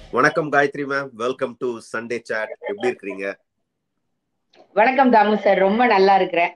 வணக்கம் Gayathri ma'am welcome to Sunday chat எப்படி இருக்கிறீங்க வணக்கம் தாமு சார் ரொம்ப நல்லா இருக்கிறேன்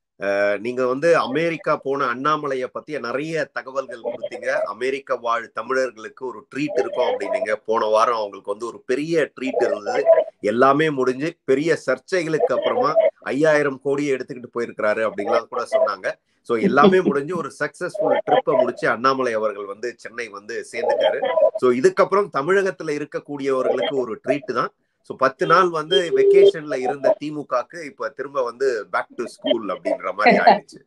நீங்க வந்து அமெரிக்கா போன அண்ணாமலைய பத்தி நிறைய தகவல்கள் கொடுத்தீங்க அமெரிக்க வாழ் தமிழர்களுக்கு ஒரு ட்ரீட் இருக்கும் அப்படின்னீங்க போன வாரம் அவங்களுக்கு வந்து ஒரு பெரிய ட்ரீட் இருந்தது எல்லாமே முடிஞ்சு பெரிய சர்ச்சைகளுக்கு அப்புறமா ஐயாயிரம் கோடியை எடுத்துக்கிட்டு போயிருக்கிறாரு அப்படிங்கலாம் கூட சொன்னாங்க ஸோ எல்லாமே முடிஞ்சு ஒரு சக்சஸ்ஃபுல் ட்ரிப்பை முடிச்சு அண்ணாமலை அவர்கள் வந்து சென்னை வந்து சேர்ந்துட்டாரு ஸோ இதுக்கப்புறம் தமிழகத்துல இருக்கக்கூடியவர்களுக்கு ஒரு ட்ரீட் தான் ஸோ பத்து நாள் வந்து வெக்கேஷன்ல இருந்த திமுகக்கு இப்ப திரும்ப வந்து பேக் டு ஸ்கூல் அப்படின்ற மாதிரி ஆயிடுச்சு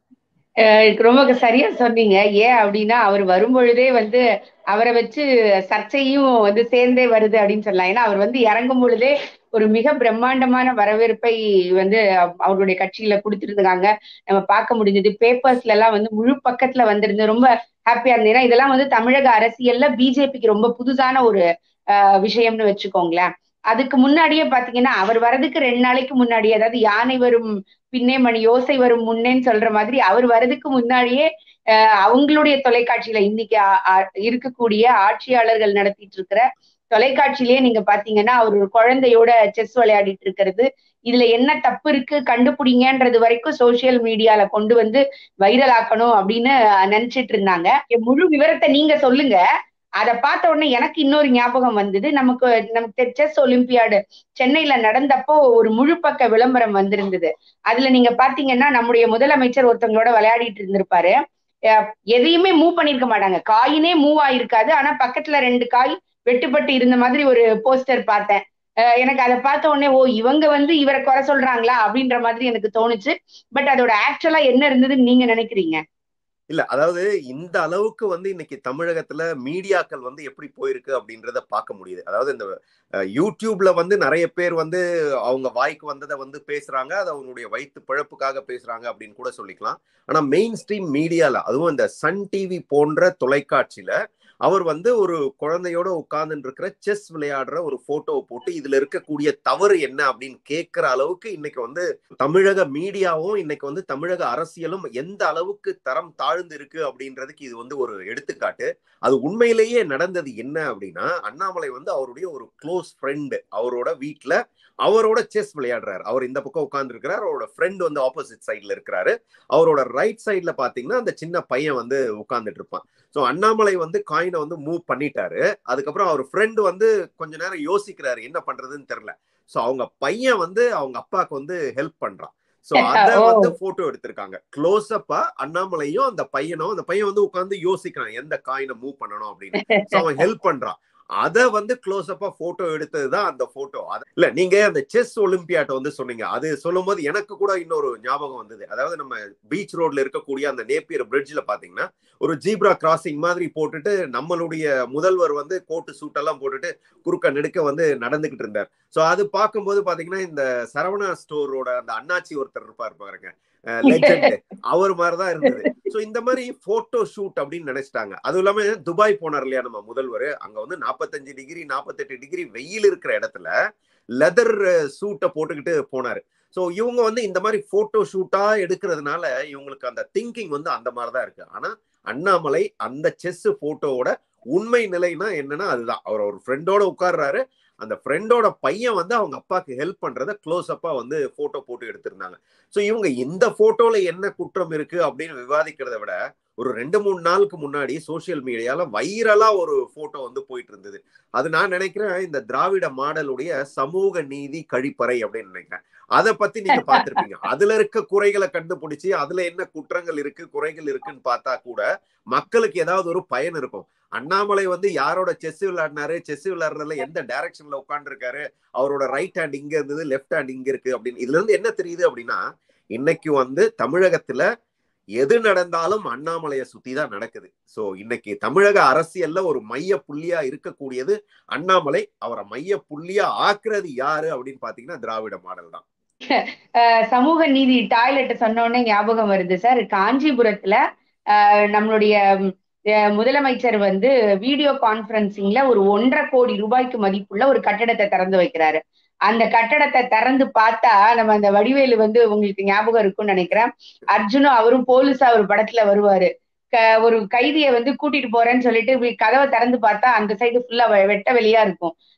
ரொம்ப சரியா சொன்னீங்க ஏன் அப்படின்னா அவர் வரும்பொழுதே வந்து அவரை வச்சு சர்ச்சையும் வந்து சேர்ந்தே வருது அப்படின்னு சொல்லலாம் ஏன்னா அவர் வந்து இறங்கும் பொழுதே ஒரு மிக பிரம்மாண்டமான வரவேற்பை வந்து அவருடைய கட்சியில கொடுத்துருந்தாங்க நம்ம பார்க்க முடிஞ்சது பேப்பர்ஸ்ல எல்லாம் வந்து முழு பக்கத்துல வந்திருந்து ரொம்ப ஹாப்பியா இருந்தது ஏன்னா இதெல்லாம் வந்து தமிழக அரசியல்ல பிஜேபிக்கு ரொம்ப புதுசான ஒரு விஷயம்னு வச்சுக்கோங்களேன் அதுக்கு முன்னாடியே பாத்தீங்கன்னா அவர் வரதுக்கு ரெண்டு நாளைக்கு முன்னாடி அதாவது யானை வரும் பின்னே மணி யோசை வரும் முன்னேன்னு சொல்ற மாதிரி அவர் வரதுக்கு முன்னாடியே அவங்களுடைய தொலைக்காட்சியில இன்னைக்கு இருக்கக்கூடிய ஆட்சியாளர்கள் நடத்திட்டு இருக்கிற தொலைக்காட்சியிலேயே நீங்க பாத்தீங்கன்னா அவர் ஒரு குழந்தையோட செஸ் விளையாடிட்டு இருக்கிறது இதுல என்ன தப்பு இருக்கு கண்டுபிடிங்கன்றது வரைக்கும் சோசியல் மீடியால கொண்டு வந்து வைரல் ஆக்கணும் அப்படின்னு நினைச்சிட்டு இருந்தாங்க முழு விவரத்தை நீங்க சொல்லுங்க அதை பார்த்த உடனே எனக்கு இன்னொரு ஞாபகம் வந்தது நமக்கு நமக்கு செஸ் ஒலிம்பியாடு சென்னையில நடந்தப்போ ஒரு முழு பக்க விளம்பரம் வந்திருந்தது அதுல நீங்க பாத்தீங்கன்னா நம்முடைய முதலமைச்சர் ஒருத்தவங்களோட விளையாடிட்டு இருந்திருப்பாரு எதையுமே மூவ் பண்ணிருக்க மாட்டாங்க காயினே மூவ் ஆயிருக்காது ஆனா பக்கத்துல ரெண்டு காய் வெட்டுப்பட்டு இருந்த மாதிரி ஒரு போஸ்டர் பார்த்தேன் எனக்கு அதை பார்த்த உடனே ஓ இவங்க வந்து இவரை குறை சொல்றாங்களா அப்படின்ற மாதிரி எனக்கு தோணுச்சு பட் அதோட ஆக்சுவலா என்ன இருந்ததுன்னு நீங்க நினைக்கிறீங்க இல்ல அதாவது இந்த அளவுக்கு வந்து இன்னைக்கு தமிழகத்துல மீடியாக்கள் வந்து எப்படி போயிருக்கு அப்படின்றத பார்க்க முடியுது அதாவது இந்த யூடியூப்ல வந்து நிறைய பேர் வந்து அவங்க வாய்க்கு வந்ததை வந்து பேசுறாங்க அது அவங்களுடைய வயிற்று பிழப்புக்காக பேசுறாங்க அப்படின்னு கூட சொல்லிக்கலாம் ஆனா மெயின் ஸ்ட்ரீம் மீடியால அதுவும் இந்த சன் டிவி போன்ற தொலைக்காட்சியில அவர் வந்து ஒரு குழந்தையோட உட்கார்ந்து இருக்கிற செஸ் விளையாடுற ஒரு போட்டோவை போட்டு இதுல இருக்கக்கூடிய தவறு என்ன அப்படின்னு கேட்கிற அளவுக்கு இன்னைக்கு வந்து தமிழக மீடியாவும் இன்னைக்கு வந்து தமிழக அரசியலும் எந்த அளவுக்கு தரம் தாழ்ந்து இருக்கு அப்படின்றதுக்கு இது வந்து ஒரு எடுத்துக்காட்டு அது உண்மையிலேயே நடந்தது என்ன அப்படின்னா அண்ணாமலை வந்து அவருடைய ஒரு க்ளோஸ் ஃப்ரெண்டு அவரோட வீட்டுல அவரோட செஸ் விளையாடுறாரு அவர் இந்த பக்கம் உட்கார்ந்து இருக்கிறார் அவரோட ஃப்ரெண்ட் வந்து ஆப்போசிட் சைட்ல இருக்கிறாரு அவரோட ரைட் சைட்ல பாத்தீங்கன்னா அந்த சின்ன பையன் வந்து உட்கார்ந்துட்டு இருப்பான் ஸோ அண்ணாமலை வந்து காயினை வந்து மூவ் பண்ணிட்டாரு அதுக்கப்புறம் அவர் ஃப்ரெண்டு வந்து கொஞ்ச நேரம் யோசிக்கிறாரு என்ன பண்றதுன்னு தெரியல ஸோ அவங்க பையன் வந்து அவங்க அப்பாவுக்கு வந்து ஹெல்ப் பண்றான் சோ அத வந்து போட்டோ எடுத்திருக்காங்க க்ளோஸ் அப்பா அண்ணாமலையும் அந்த பையனும் அந்த பையன் வந்து உட்காந்து யோசிக்கிறான் எந்த காயினை மூவ் பண்ணணும் அப்படின்னு சோ அவன் ஹெல்ப் பண்றான் அத வந்து க்ளோஸ் அப்பா போட்டோ எடுத்ததுதான் அந்த போட்டோ இல்ல நீங்க அந்த செஸ் ஒலிம்பியாட்டை வந்து சொன்னீங்க அது சொல்லும் போது எனக்கு கூட இன்னொரு ஞாபகம் வந்தது அதாவது நம்ம பீச் ரோட்ல இருக்கக்கூடிய அந்த நேப்பியர் பிரிட்ஜ்ல பாத்தீங்கன்னா ஒரு ஜீப்ரா கிராசிங் மாதிரி போட்டுட்டு நம்மளுடைய முதல்வர் வந்து கோட்டு சூட்டெல்லாம் போட்டுட்டு குறுக்க நெடுக்க வந்து நடந்துகிட்டு இருந்தார் ஸோ அது பார்க்கும்போது பாத்தீங்கன்னா இந்த சரவணா ஸ்டோரோட அந்த அண்ணாச்சி ஒருத்தர் இருப்பார் பாருங்க லெஜெண்ட் அவர் மாதிரிதான் இருந்தது சோ இந்த மாதிரி போட்டோ ஷூட் அப்படின்னு நினைச்சிட்டாங்க அதுவும் இல்லாம துபாய் போனார் இல்லையா நம்ம முதல்வர் அங்க வந்து நாற்பத்தஞ்சு டிகிரி நாற்பத்தெட்டு டிகிரி வெயில் இருக்கிற இடத்துல லெதர் சூட்டை போட்டுக்கிட்டு போனாரு ஸோ இவங்க வந்து இந்த மாதிரி போட்டோ ஷூட்டா எடுக்கிறதுனால இவங்களுக்கு அந்த திங்கிங் வந்து அந்த மாதிரிதான் இருக்கு ஆனா அண்ணாமலை அந்த செஸ் போட்டோவோட உண்மை நிலைனா என்னன்னா அதுதான் அவர் ஒரு ஃப்ரெண்டோட உட்கார்றாரு அந்த ஃப்ரெண்டோட பையன் வந்து அவங்க அப்பாவுக்கு ஹெல்ப் பண்றத க்ளோஸ் அப்பா வந்து போட்டோ போட்டு எடுத்திருந்தாங்க ஸோ இவங்க இந்த போட்டோல என்ன குற்றம் இருக்கு அப்படின்னு விவாதிக்கிறத விட ஒரு ரெண்டு மூணு நாளுக்கு முன்னாடி சோசியல் மீடியால வைரலா ஒரு போட்டோ வந்து போயிட்டு இருந்தது அது நான் நினைக்கிறேன் இந்த திராவிட மாடலுடைய சமூக நீதி கழிப்பறை அப்படின்னு நினைக்கிறேன் அதை பத்தி நீங்க பார்த்திருப்பீங்க அதுல இருக்க குறைகளை கண்டுபிடிச்சு அதுல என்ன குற்றங்கள் இருக்கு குறைகள் இருக்குன்னு பார்த்தா கூட மக்களுக்கு ஏதாவது ஒரு பயன் இருக்கும் அண்ணாமலை வந்து யாரோட செஸ் விளையாடினாரு செஸ் விளையாடுறதுல எந்த டைரக்ஷன்ல உட்காந்துருக்காரு அவரோட ரைட் ஹேண்ட் இங்க இருந்தது லெஃப்ட் ஹேண்ட் இங்க இருக்கு அப்படின்னு இதுல இருந்து என்ன தெரியுது அப்படின்னா இன்னைக்கு வந்து தமிழகத்துல எது நடந்தாலும் அண்ணாமலையை சுத்தி தான் நடக்குது சோ இன்னைக்கு தமிழக அரசியல்ல ஒரு மைய புள்ளியா இருக்கக்கூடியது அண்ணாமலை அவரை மைய புள்ளியா ஆக்குறது யாரு அப்படின்னு பாத்தீங்கன்னா திராவிட மாடல் தான் சமூக நீதி டாய்லெட் சொன்னோடனே ஞாபகம் வருது சார் காஞ்சிபுரத்துல நம்மளுடைய முதலமைச்சர் வந்து வீடியோ கான்பரன்சிங்ல ஒரு ஒன்றரை கோடி ரூபாய்க்கு மதிப்புள்ள ஒரு கட்டடத்தை திறந்து வைக்கிறாரு அந்த கட்டடத்தை திறந்து பார்த்தா நம்ம அந்த வடிவேலு வந்து உங்களுக்கு ஞாபகம் இருக்கும்னு நினைக்கிறேன் அர்ஜுனும் அவரும் போலீஸா ஒரு படத்துல வருவாரு ஒரு கைதியை வந்து கூட்டிட்டு போறேன்னு சொல்லிட்டு கதவை திறந்து பார்த்தா அந்த சைடு ஃபுல்லா வெட்ட வெளியா இருக்கும்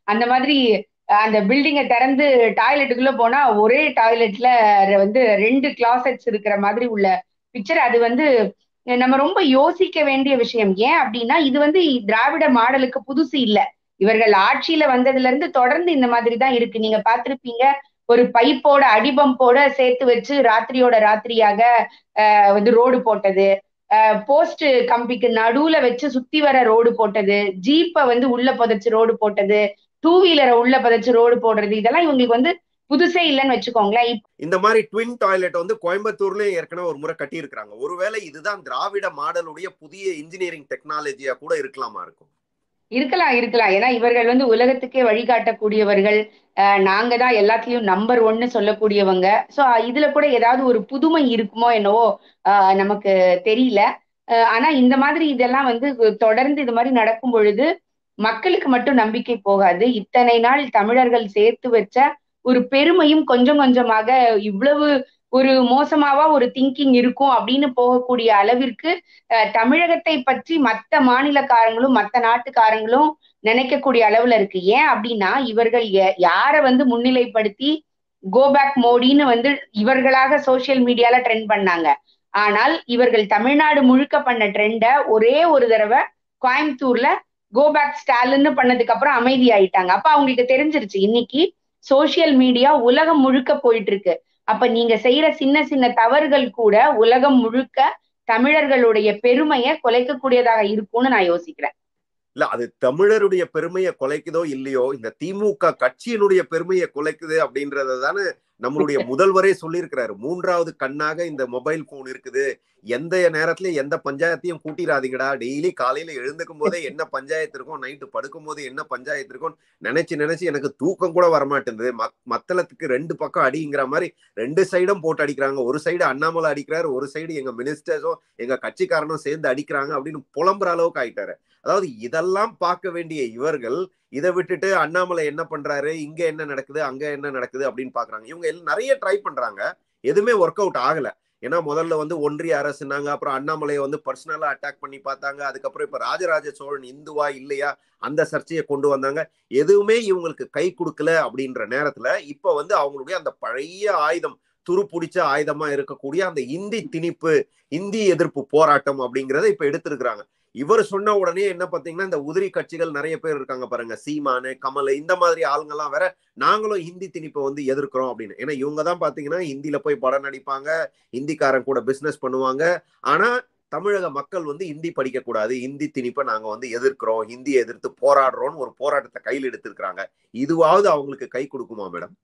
அந்த மாதிரி அந்த பில்டிங்கை திறந்து டாய்லெட்டுக்குள்ள போனா ஒரே டாய்லெட்ல வந்து ரெண்டு கிளாசெட்ஸ் இருக்கிற மாதிரி உள்ள பிக்சர் அது வந்து நம்ம ரொம்ப யோசிக்க வேண்டிய விஷயம் ஏன் அப்படின்னா இது வந்து திராவிட மாடலுக்கு புதுசு இல்ல இவர்கள் ஆட்சியில வந்ததுல இருந்து தொடர்ந்து இந்த மாதிரி தான் இருக்கு நீங்க பார்த்திருப்பீங்க ஒரு பைப்போட அடிபம்போட சேர்த்து வச்சு ராத்திரியோட ராத்திரியாக வந்து ரோடு போட்டது போஸ்ட் கம்பிக்கு நடுவுல வச்சு சுத்தி வர ரோடு போட்டது ஜீப்பை வந்து உள்ள புதைச்சு ரோடு போட்டது டூ வீலரை உள்ள புதைச்சு ரோடு போடுறது இதெல்லாம் இவங்களுக்கு வந்து புதுசே இல்லைன்னு வச்சுக்கோங்களேன் இந்த மாதிரி ட்வின் டாய்லெட் வந்து கோயம்புத்தூர்லயும் ஏற்கனவே ஒரு முறை கட்டி இருக்கிறாங்க ஒருவேளை இதுதான் திராவிட மாடலுடைய புதிய இன்ஜினியரிங் டெக்னாலஜியா கூட இருக்கலாமா இருக்கும் இருக்கலாம் இருக்கலாம் ஏன்னா இவர்கள் வந்து உலகத்துக்கே வழிகாட்டக்கூடியவர்கள் நாங்க தான் எல்லாத்துலயும் நம்பர் ஒன்னு சொல்லக்கூடியவங்க ஸோ இதுல கூட ஏதாவது ஒரு புதுமை இருக்குமோ என்னவோ நமக்கு தெரியல ஆனா இந்த மாதிரி இதெல்லாம் வந்து தொடர்ந்து இது மாதிரி நடக்கும் பொழுது மக்களுக்கு மட்டும் நம்பிக்கை போகாது இத்தனை நாள் தமிழர்கள் சேர்த்து வச்ச ஒரு பெருமையும் கொஞ்சம் கொஞ்சமாக இவ்வளவு ஒரு மோசமாவா ஒரு திங்கிங் இருக்கும் அப்படின்னு போகக்கூடிய அளவிற்கு தமிழகத்தை பற்றி மற்ற மாநிலக்காரங்களும் மற்ற நாட்டுக்காரங்களும் நினைக்கக்கூடிய அளவுல இருக்கு ஏன் அப்படின்னா இவர்கள் யார வந்து முன்னிலைப்படுத்தி கோபேக் மோடின்னு வந்து இவர்களாக சோசியல் மீடியால ட்ரெண்ட் பண்ணாங்க ஆனால் இவர்கள் தமிழ்நாடு முழுக்க பண்ண ட்ரெண்ட ஒரே ஒரு தடவை கோயம்புத்தூர்ல கோபேக் ஸ்டாலின்னு பண்ணதுக்கு அப்புறம் அமைதி ஆயிட்டாங்க அப்ப அவங்களுக்கு தெரிஞ்சிருச்சு இன்னைக்கு சோசியல் மீடியா உலகம் முழுக்க போயிட்டு இருக்கு அப்ப நீங்க செய்யற சின்ன சின்ன தவறுகள் கூட உலகம் முழுக்க தமிழர்களுடைய பெருமையை குலைக்கக்கூடியதாக இருக்கும்னு நான் யோசிக்கிறேன் இல்ல அது தமிழருடைய பெருமையை குலைக்குதோ இல்லையோ இந்த திமுக கட்சியினுடைய பெருமையை குலைக்குது அப்படின்றத தானே நம்மளுடைய முதல்வரே சொல்லியிருக்கிறாரு மூன்றாவது கண்ணாக இந்த மொபைல் போன் இருக்குது எந்த நேரத்துல எந்த பஞ்சாயத்தையும் கூட்டிடாதீங்கடா டெய்லி காலையில எழுந்துக்கும் போதே என்ன பஞ்சாயத்து இருக்கும் நைட்டு படுக்கும் போது என்ன பஞ்சாயத்து இருக்கும் நினைச்சு நினைச்சு எனக்கு தூக்கம் கூட வரமாட்டேங்குது மத்தளத்துக்கு ரெண்டு பக்கம் அடிங்கிற மாதிரி ரெண்டு சைடும் போட்டு அடிக்கிறாங்க ஒரு சைடு அண்ணாமலை அடிக்கிறாரு ஒரு சைடு எங்க மினிஸ்டர்ஸும் எங்க கட்சிக்காரனும் சேர்ந்து அடிக்கிறாங்க அப்படின்னு புலம்புற அளவுக்கு ஆயிட்டாரு அதாவது இதெல்லாம் பார்க்க வேண்டிய இவர்கள் இதை விட்டுட்டு அண்ணாமலை என்ன பண்றாரு இங்க என்ன நடக்குது அங்க என்ன நடக்குது அப்படின்னு பாக்குறாங்க இவங்க எல்லாம் நிறைய ட்ரை பண்றாங்க எதுவுமே ஒர்க் அவுட் ஆகல ஏன்னா முதல்ல வந்து ஒன்றிய அரசுனாங்க அப்புறம் அண்ணாமலையை வந்து பர்சனலா அட்டாக் பண்ணி பார்த்தாங்க அதுக்கப்புறம் இப்ப ராஜராஜ சோழன் இந்துவா இல்லையா அந்த சர்ச்சையை கொண்டு வந்தாங்க எதுவுமே இவங்களுக்கு கை கொடுக்கல அப்படின்ற நேரத்துல இப்ப வந்து அவங்களுடைய அந்த பழைய ஆயுதம் துரு பிடிச்ச ஆயுதமா இருக்கக்கூடிய அந்த இந்தி திணிப்பு இந்தி எதிர்ப்பு போராட்டம் அப்படிங்கிறத இப்ப எடுத்திருக்கிறாங்க இவர் சொன்ன உடனே என்ன பாத்தீங்கன்னா இந்த உதிரி கட்சிகள் நிறைய பேர் இருக்காங்க பாருங்க சீமானு கமல் இந்த மாதிரி ஆளுங்கெல்லாம் வேற நாங்களும் ஹிந்தி திணிப்பை வந்து எதிர்க்கிறோம் அப்படின்னு ஏன்னா இவங்க தான் பாத்தீங்கன்னா ஹிந்தியில போய் படம் நடிப்பாங்க ஹிந்திக்காரன் கூட பிசினஸ் பண்ணுவாங்க ஆனா தமிழக மக்கள் வந்து ஹிந்தி படிக்க கூடாது ஹிந்தி திணிப்பை நாங்க வந்து எதிர்க்கிறோம் ஹிந்தியை எதிர்த்து போராடுறோம்னு ஒரு போராட்டத்தை கையில் எடுத்திருக்கிறாங்க இதுவாவது அவங்களுக்கு கை கொடுக்குமா மேடம்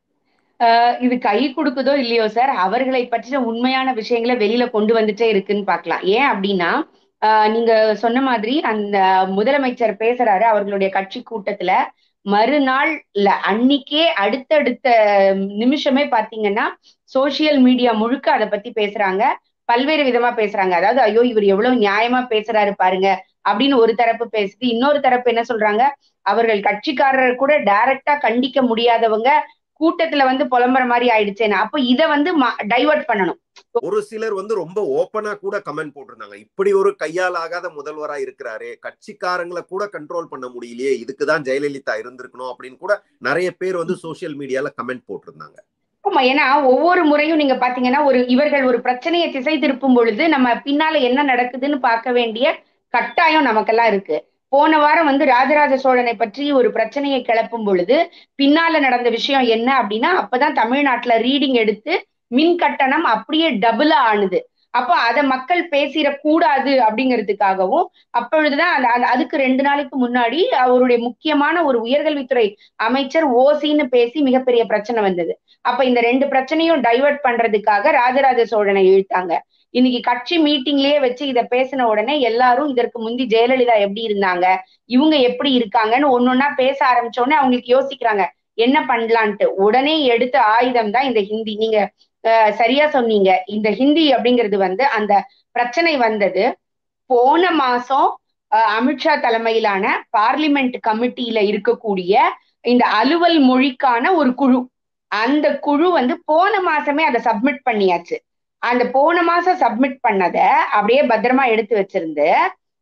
இது கை கொடுக்குதோ இல்லையோ சார் அவர்களை பற்றின உண்மையான விஷயங்களை வெளியில கொண்டு வந்துட்டே இருக்குன்னு பாக்கலாம் ஏன் அப்படின்னா நீங்க சொன்ன மாதிரி அந்த முதலமைச்சர் பேசுறாரு அவர்களுடைய கட்சி கூட்டத்துல மறுநாள் இல்ல அன்னைக்கே அடுத்தடுத்த நிமிஷமே பாத்தீங்கன்னா சோசியல் மீடியா முழுக்க அதை பத்தி பேசுறாங்க பல்வேறு விதமா பேசுறாங்க அதாவது ஐயோ இவர் எவ்வளவு நியாயமா பேசுறாரு பாருங்க அப்படின்னு ஒரு தரப்பு பேசுது இன்னொரு தரப்பு என்ன சொல்றாங்க அவர்கள் கட்சிக்காரர் கூட டைரக்டா கண்டிக்க முடியாதவங்க கூட்டத்துல வந்து புலம்புற மாதிரி ஆயிடுச்சேன்னு அப்ப இத வந்து டைவர்ட் பண்ணணும் ஒரு சிலர் வந்து ரொம்ப ஓப்பனா கூட கமெண்ட் போட்டிருந்தாங்க இப்படி ஒரு கையால் ஆகாத முதல்வரா இருக்கிறாரு கட்சிக்காரங்களை கூட கண்ட்ரோல் பண்ண முடியலையே இதுக்குதான் ஜெயலலிதா இருந்திருக்கணும் அப்படின்னு கூட நிறைய பேர் வந்து சோசியல் மீடியால கமெண்ட் போட்டிருந்தாங்க ஆமா ஏன்னா ஒவ்வொரு முறையும் நீங்க பாத்தீங்கன்னா ஒரு இவர்கள் ஒரு பிரச்சனையை திசை திருப்பும் பொழுது நம்ம பின்னால என்ன நடக்குதுன்னு பார்க்க வேண்டிய கட்டாயம் நமக்கெல்லாம் இருக்கு போன வாரம் வந்து ராஜராஜ சோழனை பற்றி ஒரு பிரச்சனையை கிளப்பும் பொழுது பின்னால நடந்த விஷயம் என்ன அப்படின்னா அப்பதான் தமிழ்நாட்டுல ரீடிங் எடுத்து மின் கட்டணம் அப்படியே டபுளா ஆனுது அப்போ அதை மக்கள் பேசிடக்கூடாது அப்படிங்கிறதுக்காகவும் அப்பொழுதுதான் அந்த அதுக்கு ரெண்டு நாளைக்கு முன்னாடி அவருடைய முக்கியமான ஒரு உயர்கல்வித்துறை அமைச்சர் ஓசின்னு பேசி மிகப்பெரிய பிரச்சனை வந்தது அப்ப இந்த ரெண்டு பிரச்சனையும் டைவர்ட் பண்றதுக்காக ராஜராஜ சோழனை இழுத்தாங்க இன்னைக்கு கட்சி மீட்டிங்லயே வச்சு இதை பேசின உடனே எல்லாரும் இதற்கு முந்தி ஜெயலலிதா எப்படி இருந்தாங்க இவங்க எப்படி இருக்காங்கன்னு ஒன்னொன்னா பேச ஆரம்பிச்ச உடனே அவங்களுக்கு யோசிக்கிறாங்க என்ன பண்ணலான்ட்டு உடனே எடுத்த ஆயுதம் தான் இந்த ஹிந்தி நீங்க சரியா சொன்னீங்க இந்த ஹிந்தி அப்படிங்கிறது வந்து அந்த பிரச்சனை வந்தது போன மாசம் அமித்ஷா தலைமையிலான பார்லிமெண்ட் கமிட்டியில இருக்கக்கூடிய இந்த அலுவல் மொழிக்கான ஒரு குழு அந்த குழு வந்து போன மாசமே அதை சப்மிட் பண்ணியாச்சு அந்த போன மாசம் சப்மிட் பண்ணத அப்படியே பத்திரமா எடுத்து வச்சிருந்து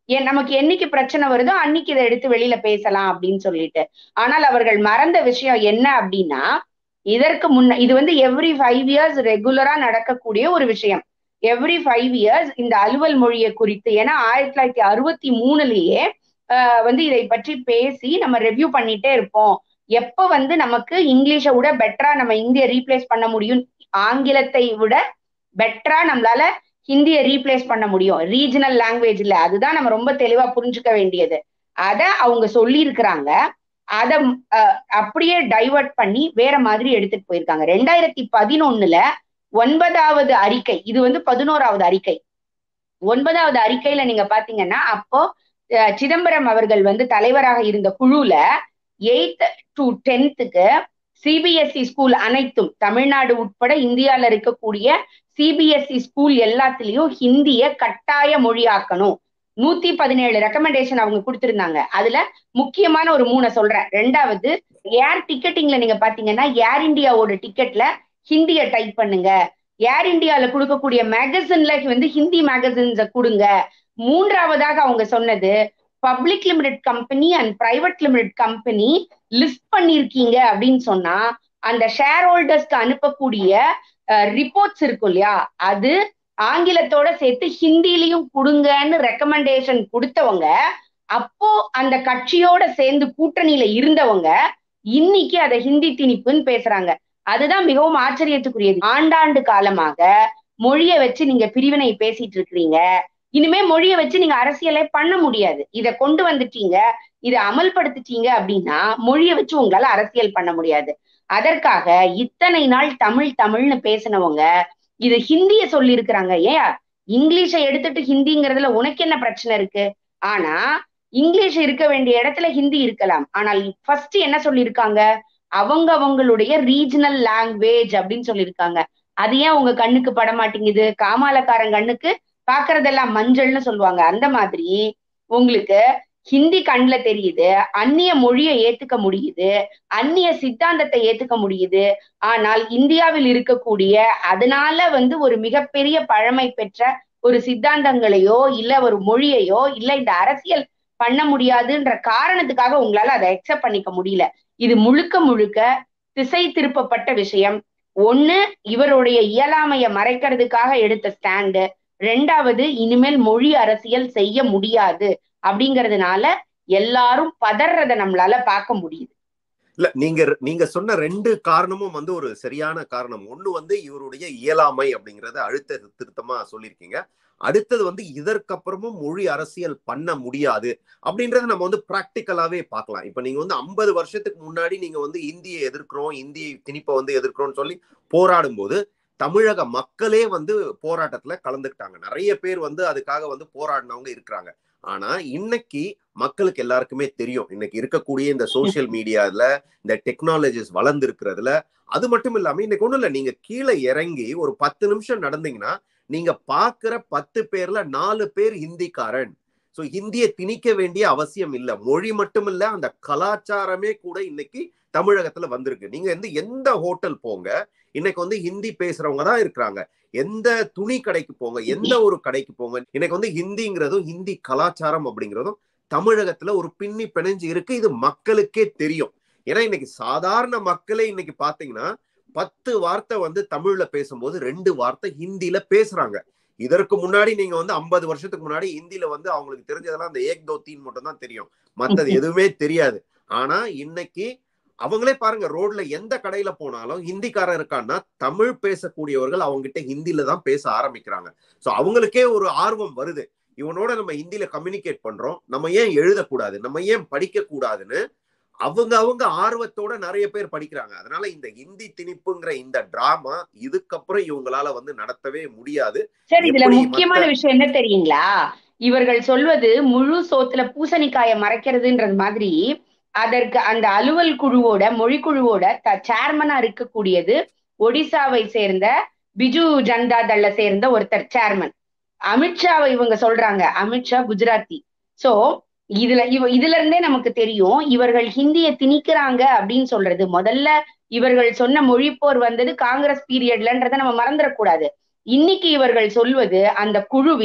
ஏன் நமக்கு என்னைக்கு பிரச்சனை வருதோ அன்னைக்கு இதை எடுத்து வெளியில பேசலாம் அப்படின்னு சொல்லிட்டு ஆனால் அவர்கள் மறந்த விஷயம் என்ன அப்படின்னா இதற்கு முன்ன இது வந்து எவ்ரி ஃபைவ் இயர்ஸ் ரெகுலரா நடக்கக்கூடிய ஒரு விஷயம் எவ்ரி ஃபைவ் இயர்ஸ் இந்த அலுவல் மொழியை குறித்து ஏன்னா ஆயிரத்தி தொள்ளாயிரத்தி அறுபத்தி மூணுலயே வந்து இதை பற்றி பேசி நம்ம ரெவ்யூ பண்ணிட்டே இருப்போம் எப்ப வந்து நமக்கு இங்கிலீஷை விட பெட்டரா நம்ம இந்திய ரீப்ளேஸ் பண்ண முடியும் ஆங்கிலத்தை விட பெட்டரா நம்மளால ஹிந்தியை ரீப்ளேஸ் பண்ண முடியும் ரீஜனல் லாங்குவேஜ்ல அதுதான் நம்ம ரொம்ப தெளிவா புரிஞ்சுக்க வேண்டியது அத அவங்க சொல்லி இருக்கிறாங்க அத அப்படியே டைவர்ட் பண்ணி வேற மாதிரி எடுத்துட்டு போயிருக்காங்க ரெண்டாயிரத்தி பதினொன்னுல ஒன்பதாவது அறிக்கை இது வந்து பதினோராவது அறிக்கை ஒன்பதாவது அறிக்கையில நீங்க பாத்தீங்கன்னா அப்போ சிதம்பரம் அவர்கள் வந்து தலைவராக இருந்த குழுல எயித் டு டென்த்துக்கு சிபிஎஸ்இ ஸ்கூல் அனைத்தும் தமிழ்நாடு உட்பட இந்தியால இருக்கக்கூடிய சிபிஎஸ்இ ஸ்கூல் எல்லாத்துலயும் ஹிந்திய கட்டாய மொழியாக்கணும் நூத்தி பதினேழு ரெக்கமெண்டேஷன் அவங்க கொடுத்திருந்தாங்க அதுல முக்கியமான ஒரு மூணை சொல்றேன் ரெண்டாவது ஏர் டிக்கெட்டிங்ல நீங்க பாத்தீங்கன்னா ஏர் இந்தியாவோட டிக்கெட்ல ஹிந்திய டைப் பண்ணுங்க ஏர் இந்தியால கொடுக்கக்கூடிய மேகசின்ல வந்து ஹிந்தி மேகசின்ஸ கொடுங்க மூன்றாவதாக அவங்க சொன்னது public limited company and private limited company list பண்ணிருக்கீங்க அப்படின்னு சொன்னா அந்த ஷேர் ஹோல்டர்ஸ்க்கு அனுப்பக்கூடிய ரிப்போர்ட்ஸ் இருக்கும் இல்லையா அது ஆங்கிலத்தோட சேர்த்து ஹிந்திலையும் கொடுங்கன்னு ரெக்கமெண்டேஷன் கொடுத்தவங்க அப்போ அந்த கட்சியோட சேர்ந்து கூட்டணியில இருந்தவங்க இன்னைக்கு அதை ஹிந்தி திணிப்புன்னு பேசுறாங்க அதுதான் மிகவும் ஆச்சரியத்துக்குரியது ஆண்டாண்டு காலமாக மொழியை வச்சு நீங்க பிரிவினை பேசிட்டு இருக்கிறீங்க இனிமே மொழியை வச்சு நீங்க அரசியலே பண்ண முடியாது இத கொண்டு வந்துட்டீங்க இதை அமல்படுத்திட்டீங்க அப்படின்னா மொழியை வச்சு உங்களால அரசியல் பண்ண முடியாது அதற்காக இத்தனை நாள் தமிழ் தமிழ்னு பேசினவங்க இது ஹிந்திய சொல்லி இருக்கிறாங்க ஏன் இங்கிலீஷை எடுத்துட்டு ஹிந்திங்கிறதுல உனக்கு என்ன பிரச்சனை இருக்கு ஆனா இங்கிலீஷ் இருக்க வேண்டிய இடத்துல ஹிந்தி இருக்கலாம் ஆனால் ஃபர்ஸ்ட் என்ன சொல்லியிருக்காங்க அவங்க அவங்களுடைய ரீஜனல் லாங்குவேஜ் அப்படின்னு சொல்லியிருக்காங்க அது ஏன் உங்க கண்ணுக்கு பட மாட்டேங்குது காமாலக்காரன் கண்ணுக்கு பாக்குறதெல்லாம் மஞ்சள்னு சொல்லுவாங்க அந்த மாதிரி உங்களுக்கு ஹிந்தி கண்ணுல தெரியுது அந்நிய மொழியை ஏத்துக்க முடியுது அந்நிய சித்தாந்தத்தை ஏத்துக்க முடியுது ஆனால் இந்தியாவில் இருக்கக்கூடிய அதனால வந்து ஒரு மிகப்பெரிய பழமை பெற்ற ஒரு சித்தாந்தங்களையோ இல்ல ஒரு மொழியையோ இல்ல இந்த அரசியல் பண்ண முடியாதுன்ற காரணத்துக்காக உங்களால அதை அக்செப்ட் பண்ணிக்க முடியல இது முழுக்க முழுக்க திசை திருப்பப்பட்ட விஷயம் ஒண்ணு இவருடைய இயலாமைய மறைக்கிறதுக்காக எடுத்த ஸ்டாண்டு ரெண்டாவது இனிமேல் மொழி அரசியல் செய்ய முடியாது அப்படிங்கறதுனால எல்லாரும் பதறத நம்மளால பார்க்க முடியுது இல்ல நீங்க நீங்க சொன்ன ரெண்டு காரணமும் வந்து ஒரு சரியான காரணம் ஒண்ணு வந்து இவருடைய இயலாமை அப்படிங்கறத அழுத்த திருத்தமா சொல்லியிருக்கீங்க அடுத்தது வந்து இதற்கப்புறமும் மொழி அரசியல் பண்ண முடியாது அப்படின்றத நம்ம வந்து பிராக்டிக்கலாவே பார்க்கலாம் இப்ப நீங்க வந்து ஐம்பது வருஷத்துக்கு முன்னாடி நீங்க வந்து இந்தியை எதிர்க்கிறோம் இந்திய திணிப்பை வந்து எதிர்க்கிறோம்னு சொல்லி போராடும் போது தமிழக மக்களே வந்து போராட்டத்துல கலந்துக்கிட்டாங்க நிறைய பேர் வந்து அதுக்காக வந்து போராடினவங்க இருக்கிறாங்க ஆனா இன்னைக்கு மக்களுக்கு எல்லாருக்குமே தெரியும் இன்னைக்கு இருக்கக்கூடிய இந்த சோசியல் மீடியால இந்த டெக்னாலஜிஸ் வளர்ந்து இருக்கிறதுல அது மட்டும் இல்லாம இன்னைக்கு ஒண்ணும் இல்ல நீங்க கீழே இறங்கி ஒரு பத்து நிமிஷம் நடந்தீங்கன்னா நீங்க பாக்குற பத்து பேர்ல நாலு பேர் ஹிந்திக்காரன் சோ ஹிந்தியை திணிக்க வேண்டிய அவசியம் இல்ல மொழி மட்டும் இல்ல அந்த கலாச்சாரமே கூட இன்னைக்கு தமிழகத்துல வந்திருக்கு நீங்க வந்து எந்த ஹோட்டல் போங்க இன்னைக்கு வந்து ஹிந்தி பேசுறவங்க தான் இருக்கிறாங்க எந்த துணி கடைக்கு போங்க எந்த ஒரு கடைக்கு போங்க இன்னைக்கு வந்து ஹிந்திங்கிறதும் ஹிந்தி கலாச்சாரம் அப்படிங்கிறதும் தமிழகத்துல ஒரு பின்னி பிணைஞ்சு இருக்கு இது மக்களுக்கே தெரியும் ஏன்னா இன்னைக்கு சாதாரண மக்களே இன்னைக்கு பாத்தீங்கன்னா பத்து வார்த்தை வந்து தமிழ்ல பேசும்போது ரெண்டு வார்த்தை ஹிந்தியில பேசுறாங்க இதற்கு முன்னாடி நீங்க வந்து ஐம்பது வருஷத்துக்கு முன்னாடி ஹிந்தியில வந்து அவங்களுக்கு தெரிஞ்சதெல்லாம் அந்த ஏக் தோ தீன் மட்டும் தான் தெரியும் மத்தது எதுவுமே தெரியாது ஆனா இன்னைக்கு அவங்களே பாருங்க ரோட்ல எந்த கடையில போனாலும் ஹிந்திக்காரன் இருக்கான்னா தமிழ் பேசக்கூடியவர்கள் அவங்க கிட்ட ஹிந்தில தான் பேச ஆரம்பிக்கிறாங்க சோ அவங்களுக்கே ஒரு ஆர்வம் வருது இவனோட நம்ம ஹிந்தியில கம்யூனிகேட் பண்றோம் நம்ம ஏன் எழுதக்கூடாது நம்ம ஏன் படிக்க கூடாதுன்னு அவங்க அவங்க ஆர்வத்தோட நிறைய பேர் படிக்கிறாங்க அதனால இந்த ஹிந்தி திணிப்புங்கிற இந்த டிராமா இதுக்கப்புறம் இவங்களால வந்து நடத்தவே முடியாது சரி இதுல முக்கியமான விஷயம் என்ன தெரியுங்களா இவர்கள் சொல்வது முழு சோத்துல பூசணிக்காய மறைக்கிறதுன்றது மாதிரி அதற்கு அந்த அலுவல் குழுவோட மொழி குழுவோட சேர்மனா இருக்கக்கூடியது ஒடிசாவை சேர்ந்த பிஜு ஜனதா தள சேர்ந்த ஒருத்தர் சேர்மன் அமித்ஷாவை இவங்க சொல்றாங்க அமித்ஷா குஜராத்தி சோ இதுல இவ இதுல இருந்தே நமக்கு தெரியும் இவர்கள் ஹிந்திய திணிக்கிறாங்க அப்படின்னு சொல்றது முதல்ல இவர்கள் சொன்ன மொழிப்போர் வந்தது காங்கிரஸ் பீரியட்லன்றத நம்ம மறந்துடக்கூடாது இன்னைக்கு இவர்கள் சொல்வது அந்த குழுவில்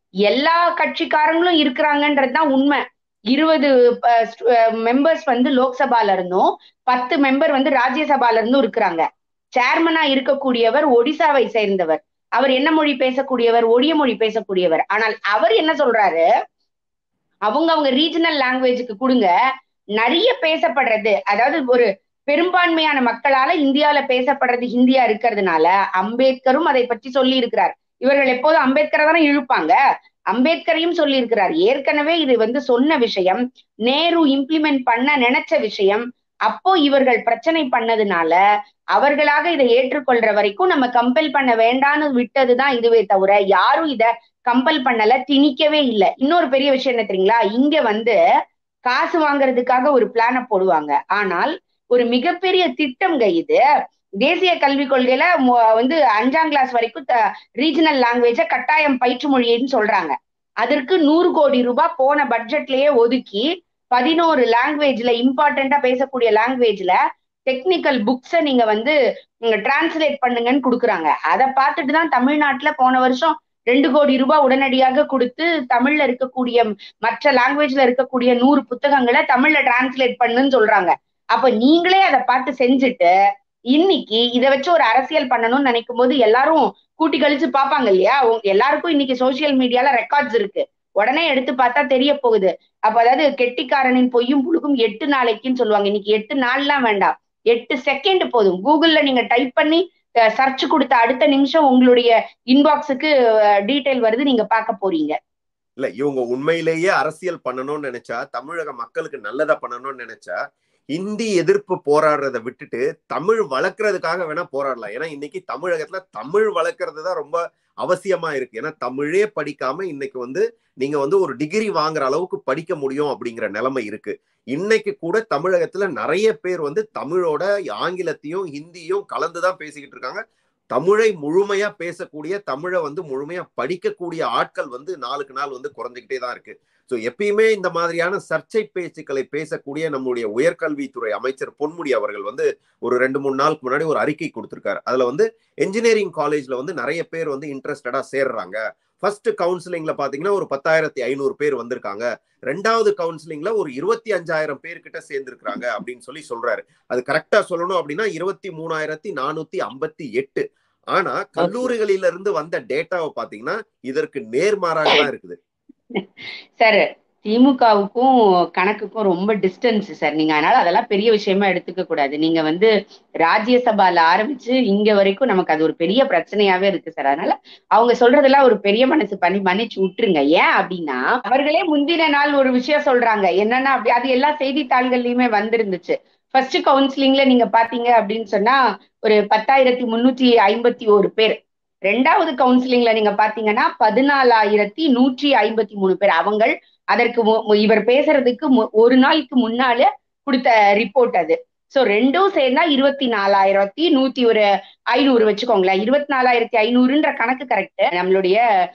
எல்லா கட்சிக்காரங்களும் இருக்கிறாங்கன்றது தான் உண்மை இருபது மெம்பர்ஸ் வந்து லோக்சபால இருந்தும் பத்து மெம்பர் வந்து ராஜ்யசபால இருந்தும் இருக்கிறாங்க சேர்மனா இருக்கக்கூடியவர் ஒடிசாவை சேர்ந்தவர் அவர் என்ன மொழி பேசக்கூடியவர் ஒடிய மொழி பேசக்கூடியவர் ஆனால் அவர் என்ன சொல்றாரு அவங்க அவங்க ரீஜனல் லாங்குவேஜுக்கு கொடுங்க நிறைய பேசப்படுறது அதாவது ஒரு பெரும்பான்மையான மக்களால இந்தியாவில பேசப்படுறது ஹிந்தியா இருக்கிறதுனால அம்பேத்கரும் அதை பற்றி சொல்லி இருக்கிறார் இவர்கள் எப்போதும் அம்பேத்கரை தானே இழுப்பாங்க அம்பேத்கரையும் சொல்லி இருக்கிறார் ஏற்கனவே இது வந்து சொன்ன விஷயம் நேரு இம்ப்ளிமெண்ட் பண்ண நினைச்ச விஷயம் அப்போ இவர்கள் பிரச்சனை பண்ணதுனால அவர்களாக இதை ஏற்றுக்கொள்ற வரைக்கும் நம்ம கம்பல் பண்ண வேண்டான்னு விட்டதுதான் இதுவே தவிர யாரும் இத கம்பல் பண்ணல திணிக்கவே இல்லை இன்னொரு பெரிய விஷயம் என்ன தெரியுங்களா இங்க வந்து காசு வாங்குறதுக்காக ஒரு பிளான போடுவாங்க ஆனால் ஒரு மிகப்பெரிய திட்டம்ங்க இது தேசிய கல்விக் கொள்கையில வந்து அஞ்சாம் கிளாஸ் வரைக்கும் ரீஜனல் லாங்குவேஜ கட்டாயம் பயிற்று மொழின்னு சொல்றாங்க அதற்கு நூறு கோடி ரூபாய் போன பட்ஜெட்லயே ஒதுக்கி பதினோரு லாங்குவேஜ்ல இம்பார்ட்டண்டா பேசக்கூடிய லாங்குவேஜ்ல டெக்னிக்கல் புக்ஸை நீங்க வந்து டிரான்ஸ்லேட் பண்ணுங்கன்னு கொடுக்குறாங்க அதை பார்த்துட்டு தான் தமிழ்நாட்டுல போன வருஷம் ரெண்டு கோடி ரூபாய் உடனடியாக கொடுத்து தமிழ்ல இருக்கக்கூடிய மற்ற லாங்குவேஜ்ல இருக்கக்கூடிய நூறு புத்தகங்களை தமிழ்ல டிரான்ஸ்லேட் பண்ணுன்னு சொல்றாங்க அப்ப நீங்களே அதை பார்த்து செஞ்சுட்டு இன்னைக்கு இதை வச்சு ஒரு அரசியல் பண்ணணும்னு நினைக்கும் போது எல்லாரும் கூட்டி கழிச்சு பார்ப்பாங்க இல்லையா எல்லாருக்கும் இன்னைக்கு சோசியல் மீடியால ரெக்கார்ட்ஸ் இருக்கு உடனே எடுத்து பார்த்தா தெரிய போகுது அப்ப அதாவது கெட்டிக்காரனின் பொய்யும் புழுக்கும் எட்டு நாளைக்குன்னு சொல்லுவாங்க இன்னைக்கு எட்டு நாள்லாம் வேண்டாம் எட்டு செகண்ட் போதும் கூகுள்ல நீங்க டைப் பண்ணி சர்ச் கொடுத்த அடுத்த நிமிஷம் உங்களுடைய இன்பாக்ஸுக்கு டீடைல் வருது நீங்க பார்க்க போறீங்க இல்ல இவங்க உண்மையிலேயே அரசியல் பண்ணணும்னு நினைச்சா தமிழக மக்களுக்கு நல்லதா பண்ணணும்னு நினைச்சா ஹிந்தி எதிர்ப்பு போராடுறதை விட்டுட்டு தமிழ் வளர்க்கறதுக்காக வேணா போராடலாம் ஏன்னா இன்னைக்கு தமிழகத்துல தமிழ் வளர்க்கறது தான் ரொம்ப அவசியமா இருக்கு ஏன்னா தமிழே படிக்காம இன்னைக்கு வந்து நீங்க வந்து ஒரு டிகிரி வாங்குற அளவுக்கு படிக்க முடியும் அப்படிங்கிற நிலைமை இருக்கு இன்னைக்கு கூட தமிழகத்துல நிறைய பேர் வந்து தமிழோட ஆங்கிலத்தையும் ஹிந்தியும் கலந்துதான் பேசிக்கிட்டு இருக்காங்க தமிழை முழுமையா பேசக்கூடிய தமிழை வந்து முழுமையா படிக்கக்கூடிய ஆட்கள் வந்து நாளுக்கு நாள் வந்து குறைஞ்சிக்கிட்டே தான் இருக்கு ஸோ எப்பயுமே இந்த மாதிரியான சர்ச்சை பேச்சுக்களை பேசக்கூடிய நம்முடைய உயர்கல்வித்துறை அமைச்சர் பொன்முடி அவர்கள் வந்து ஒரு ரெண்டு மூணு நாளுக்கு முன்னாடி ஒரு அறிக்கை கொடுத்திருக்காரு அதுல வந்து என்ஜினியரிங் காலேஜ்ல வந்து நிறைய பேர் வந்து இன்ட்ரெஸ்டடா சேர்றாங்க ஃபர்ஸ்ட் கவுன்சிலிங்ல பாத்தீங்கன்னா ஒரு பத்தாயிரத்தி ஐநூறு பேர் வந்திருக்காங்க ரெண்டாவது கவுன்சிலிங்ல ஒரு இருபத்தி அஞ்சாயிரம் பேர் கிட்ட சேர்ந்திருக்கிறாங்க அப்படின்னு சொல்லி சொல்றாரு அது கரெக்டா சொல்லணும் அப்படின்னா இருபத்தி மூணாயிரத்தி நானூத்தி ஐம்பத்தி எட்டு ஆனா கல்லூரிகளில இருந்து வந்த டேட்டாவை பாத்தீங்கன்னா இதற்கு நேர்மாறாக தான் இருக்குது சார் திமுகவுக்கும் கணக்குக்கும் ரொம்ப டிஸ்டன்ஸ் சார் நீங்க அதனால அதெல்லாம் பெரிய விஷயமா எடுத்துக்க கூடாது நீங்க வந்து ராஜ்யசபால ஆரம்பிச்சு இங்க வரைக்கும் நமக்கு அது ஒரு பெரிய பிரச்சனையாவே இருக்கு சார் அதனால அவங்க சொல்றதெல்லாம் ஒரு பெரிய மனசு பண்ணி மன்னிச்சு விட்டுருங்க ஏன் அப்படின்னா அவர்களே முந்தின நாள் ஒரு விஷயம் சொல்றாங்க என்னன்னா அப்படி அது எல்லா செய்தித்தாள்கள்லயுமே வந்திருந்துச்சு ஃபர்ஸ்ட் கவுன்சிலிங்ல நீங்க பாத்தீங்க அப்படின்னு சொன்னா ஒரு பத்தாயிரத்தி முன்னூத்தி ஐம்பத்தி ஒரு பேர் ரெண்டாவது கவுன்சிலிங்ல நீங்க பாத்தீங்கன்னா பதினாலாயிரத்தி நூற்றி ஐம்பத்தி மூணு பேர் அவங்கள் அதற்கு இவர் பேசுறதுக்கு ஒரு நாளுக்கு முன்னால கொடுத்த ரிப்போர்ட் அது சோ ரெண்டும் சேர்ந்தா இருபத்தி நாலாயிரத்தி நூத்தி ஒரு ஐநூறு வச்சுக்கோங்களேன் இருபத்தி நாலாயிரத்தி ஐநூறுன்ற கணக்கு கரெக்ட் நம்மளுடைய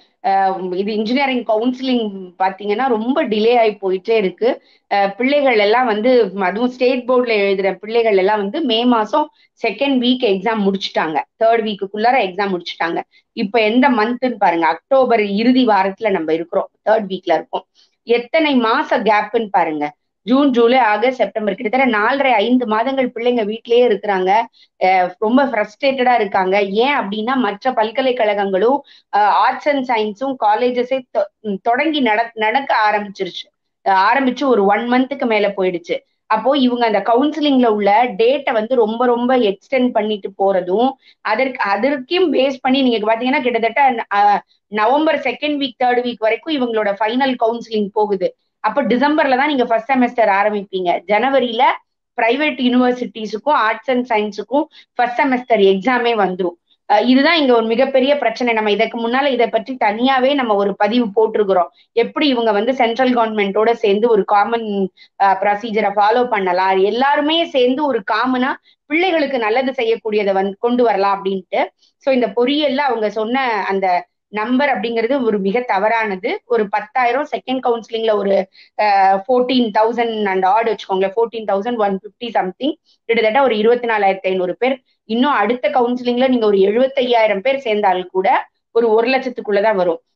இது இன்ஜினியரிங் கவுன்சிலிங் பாத்தீங்கன்னா ரொம்ப டிலே ஆகி போயிட்டே இருக்கு பிள்ளைகள் எல்லாம் வந்து அதுவும் ஸ்டேட் போர்ட்ல எழுதுற பிள்ளைகள் எல்லாம் வந்து மே மாசம் செகண்ட் வீக் எக்ஸாம் முடிச்சுட்டாங்க தேர்ட் வீக்குள்ளார எக்ஸாம் முடிச்சுட்டாங்க இப்ப எந்த மந்த்னு பாருங்க அக்டோபர் இறுதி வாரத்துல நம்ம இருக்கிறோம் தேர்ட் வீக்ல இருக்கோம் எத்தனை மாச கேப்னு பாருங்க ஜூன் ஜூலை ஆகஸ்ட் செப்டம்பர் கிட்டத்தட்ட நாலரை ஐந்து மாதங்கள் பிள்ளைங்க வீட்லயே இருக்கிறாங்க ரொம்ப ஃப்ரஸ்ட்ரேட்டடா இருக்காங்க ஏன் அப்படின்னா மற்ற பல்கலைக்கழகங்களும் ஆர்ட்ஸ் அண்ட் சயின்ஸும் காலேஜஸே தொடங்கி நட நடக்க ஆரம்பிச்சிருச்சு ஆரம்பிச்சு ஒரு ஒன் மந்த்துக்கு மேல போயிடுச்சு அப்போ இவங்க அந்த கவுன்சிலிங்ல உள்ள டேட்டை வந்து ரொம்ப ரொம்ப எக்ஸ்டெண்ட் பண்ணிட்டு போறதும் அதற்கு அதற்கும் பேஸ் பண்ணி நீங்க பாத்தீங்கன்னா கிட்டத்தட்ட November second week third week வரைக்கும் இவங்களோட ஃபைனல் கவுன்சிலிங் போகுது அப்ப டிசம்பர்ல தான் நீங்க ஃபர்ஸ்ட் செமஸ்டர் ஆரம்பிப்பீங்க ஜனவரியில பிரைவேட் யூனிவர்சிட்டிஸுக்கும் ஆர்ட்ஸ் அண்ட் சயின்ஸுக்கும் ஃபர்ஸ்ட் செமஸ்டர் எக்ஸாமே வந்துடும் இதுதான் இங்க ஒரு மிகப்பெரிய பிரச்சனை நம்ம இதற்கு முன்னால இதை பற்றி தனியாவே நம்ம ஒரு பதிவு போட்டிருக்கிறோம் எப்படி இவங்க வந்து சென்ட்ரல் கவர்மெண்டோட சேர்ந்து ஒரு காமன் ப்ரொசீஜரை ஃபாலோ பண்ணலாம் எல்லாருமே சேர்ந்து ஒரு காமனா பிள்ளைகளுக்கு நல்லது செய்யக்கூடியதை வந்து கொண்டு வரலாம் அப்படின்ட்டு ஸோ இந்த பொறியியல்ல அவங்க சொன்ன அந்த நம்பர் அப்படிங்கிறது ஒரு மிக தவறானது ஒரு பத்தாயிரம் செகண்ட் கவுன்சிலிங்ல ஒரு ஃபோர்டீன் தௌசண்ட் அண்ட் ஆர்டு வச்சுக்கோங்களேன் fourteen thousand one fifty something கிட்டத்தட்ட ஒரு இருபத்தி நாலாயிரத்தி ஐநூறு பேர் இன்னும் அடுத்த கவுன்சிலிங்ல நீங்க ஒரு எழுபத்தையாயிரம் பேர் சேர்ந்தாலும் கூட ஒரு ஒரு லட்சத்துக்குள்ளதான் வரும்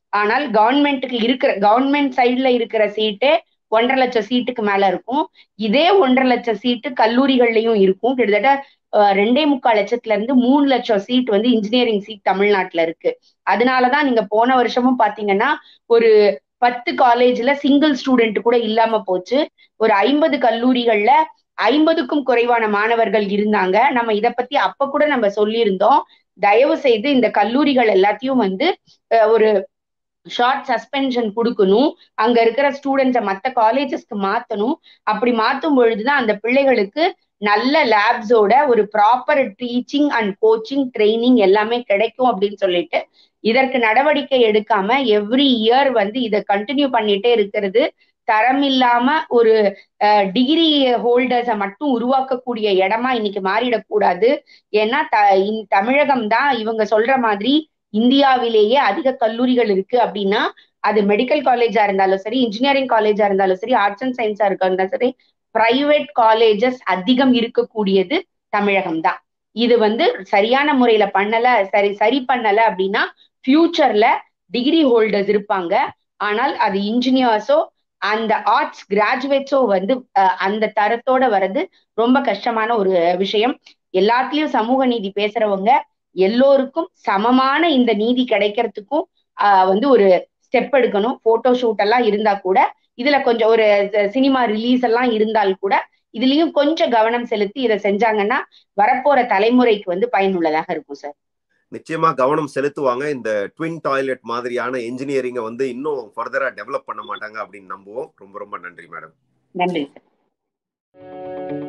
ஆனால் கவர்மெண்ட்டுக்கு இருக்கிற கவர்மெண்ட் சைட்ல இருக்கிற சீட்டு ஒன்றரை லட்சம் சீட்டுக்கு மேல இருக்கும் இதே ஒன்றரை லட்சம் சீட்டு கல்லூரிகள்லயும் இருக்கும் கிட்டத்தட்ட அஹ், ரெண்டே முக்கால் லட்சத்துல இருந்து மூணு லட்சம் சீட் வந்து இன்ஜினியரிங் சீட் தமிழ்நாட்டுல இருக்கு அதனாலதான் நீங்க போன வருஷமும் பாத்தீங்கன்னா ஒரு பத்து காலேஜ்ல சிங்கிள் ஸ்டூடெண்ட் கூட இல்லாம போச்சு ஒரு ஐம்பது கல்லூரிகள்ல ஐம்பதுக்கும் குறைவான மாணவர்கள் இருந்தாங்க நம்ம இத பத்தி அப்ப கூட நம்ம சொல்லியிருந்தோம் தயவு செய்து இந்த கல்லூரிகள் எல்லாத்தையும் வந்து அஹ், ஒரு ஷார்ட் சஸ்பென்ஷன் கொடுக்கணும் அங்க இருக்கிற ஸ்டூடெண்ட்ஸை மத்த காலேஜஸ்க்கு மாத்தணும் அப்படி மாத்தும் பொழுதுதான் அந்த பிள்ளைகளுக்கு நல்ல லேப்ஸோட ஒரு proper teaching and coaching training எல்லாமே கிடைக்கும் அப்படின்னு சொல்லிட்டு இதற்கு நடவடிக்கை எடுக்காம எவ்ரி இயர் வந்து இதை கண்டினியூ பண்ணிட்டே இருக்கிறது தரம் இல்லாம ஒரு டிகிரி ஹோல்டர்ஸை மட்டும் உருவாக்கக்கூடிய இடமா இன்னைக்கு மாறிடக்கூடாது ஏன்னா த இந் தமிழகம் தான் இவங்க சொல்ற மாதிரி இந்தியாவிலேயே அதிக கல்லூரிகள் இருக்கு அப்படின்னா அது மெடிக்கல் காலேஜா இருந்தாலும் சரி இன்ஜினியரிங் காலேஜா இருந்தாலும் சரி ஆர்ட்ஸ் அண்ட் சயின்ஸா இருந்தாலும் சரி பிரைவேட் காலேஜஸ் அதிகம் இருக்கக்கூடியது தமிழகம் தான் இது வந்து சரியான முறையில பண்ணல சரி சரி பண்ணல அப்படின்னா ஃபியூச்சர்ல டிகிரி ஹோல்டர்ஸ் இருப்பாங்க ஆனால் அது இன்ஜினியர்ஸோ அந்த ஆர்ட்ஸ் கிராஜுவேட்ஸோ வந்து அஹ், அந்த தரத்தோட வர்றது ரொம்ப கஷ்டமான ஒரு விஷயம் எல்லாத்துலயும் சமூக நீதி பேசுறவங்க எல்லோருக்கும் சமமான இந்த நீதி கிடைக்கிறதுக்கும் ஆஹ், வந்து ஒரு ஸ்டெப் எடுக்கணும் போட்டோ ஷூட் எல்லாம் இருந்தா கூட இதுல கொஞ்சம் ஒரு சினிமா ரிலீஸ் எல்லாம் இருந்தால் கூட இதுலயும் கொஞ்சம் கவனம் செலுத்தி இதை செஞ்சாங்கன்னா வரப்போற தலைமுறைக்கு வந்து பயனுள்ளதாக இருக்கும் சார் நிச்சயமா கவனம் செலுத்துவாங்க இந்த ட்வின் டாய்லெட் மாதிரியான இன்ஜினியரிங்கை வந்து இன்னும் ஃபர்தரா டெவலப் பண்ண மாட்டாங்க அப்படின்னு நம்புவோம் ரொம்ப ரொம்ப நன்றி மேடம் நன்றி சார்